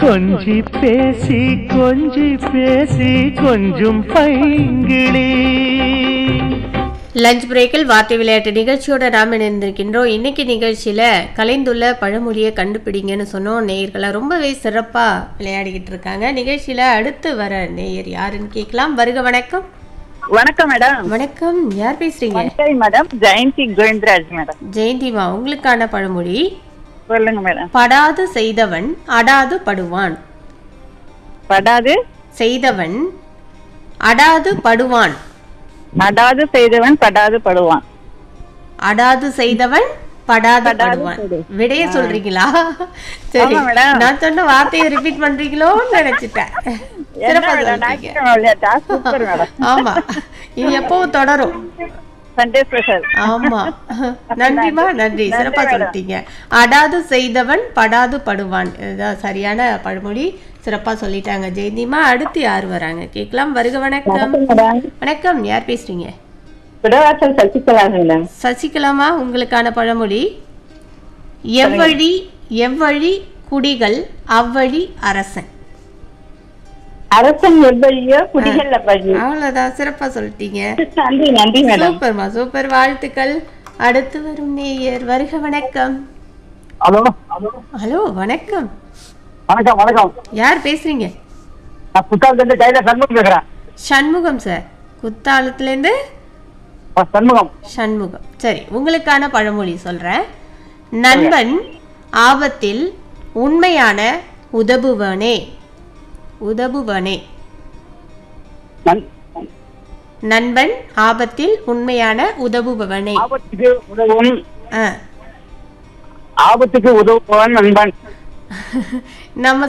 கொஞ்சி பேசி கொஞ்சி பேசி கொஞ்சம் பைங்கிளி லஞ்ச் பிரேக்கில் வார்த்தை விளையாட்டு நிகழ்ச்சியோட நாம் இணைந்திருக்கின்றோம் இன்னைக்கு நிகழ்ச்சியில் கலைந்துள்ள பழமொழியை கண்டுபிடிங்கன்னு சொன்னோம் நேயர்களை ரொம்பவே சிறப்பாக விளையாடிக்கிட்டு இருக்காங்க நிகழ்ச்சியில் அடுத்து வர நேயர் யாருன்னு கேட்கலாம் வருக வணக்கம் வணக்கம் மேடம் வணக்கம் யார் பேசுறீங்க மஞ்சள் மேடம் ஜெயந்தி கோவிந்தராஜ் மேடம் ஜெயந்திமா உங்களுக்கான பழமொழி சொல்லுங்க மேடம் படாது செய்தவன் அடாது படுவான் படாது செய்தவன் அடாது படுவான் நடாது செய்தவன் படாது படுவான் அடாது செய்தவன் படாது படாது படுவான் படு. விடைய சொல்றீங்களா சரி ஆமா மேடம். நான் சொன்ன வார்த்தையை ரிப்பீட் பண்றீங்களோன்னு நினைச்சிட்டேன் என்ன சிறப்பா மேடம் சொல்றீங்க ஞாயிற்றுக்கிழமை விளையாட்டா சூப்பர் மேடம் ஆமா இது எப்பவும் தொடரும் சண்டே ஸ்பெஷல் ஆமா நன்றிமா நன்றி நன்றி சிறப்பா மேடம். சொல்லிட்டீங்க அடாது செய்தவன் படாது படுவான் இதுதான் சரியான பழமொழி சிறப்பா சொல்லிட்டாங்க ஜெயந்திமா அடுத்து யார் வராங்க கேட்கலாம் வருக வணக்கம் மேடம் வணக்கம் யார் பேசுறீங்க குடவாசல் சசிகலா மேடம் சசிகலாமா உங்களுக்கான பழமொழி எவ்வழி எவ்வழி குடிகள் அவ்வழி அரசன் அரசன் எவ்வளியோ குடிகள் வழி அவ்வளவுதான் சிறப்பா சொல்லிட்டீங்க நன்றி நன்றி மேடம் சூப்பர்மா சூப்பர் வாழ்த்துக்கள் அடுத்து வரும் நேயர் வருக வணக்கம் ஹலோ ஹலோ வணக்கம் வணக்கம் வணக்கம் யார் பேசுறீங்க நான் புத்தாலத்துலேருந்து டைலர் சண்முகம் பேசுறேன் சண்முகம் சார் குத்தாலத்துலேருந்து ஆ, சண்முகம் சண்முகம் சரி உங்களுக்கான பழமொழி சொல்றேன் நண்பன் ஆபத்தில் உண்மையான உதவுவனே உதவுவனே நன்- நண்பன் ஆபத்தில் உண்மையான உதவுபவனே ஆபத்துக்கு உதவும் ஆ. ஆபத்துக்கு உதவுபவன் நண்பன் நம்ம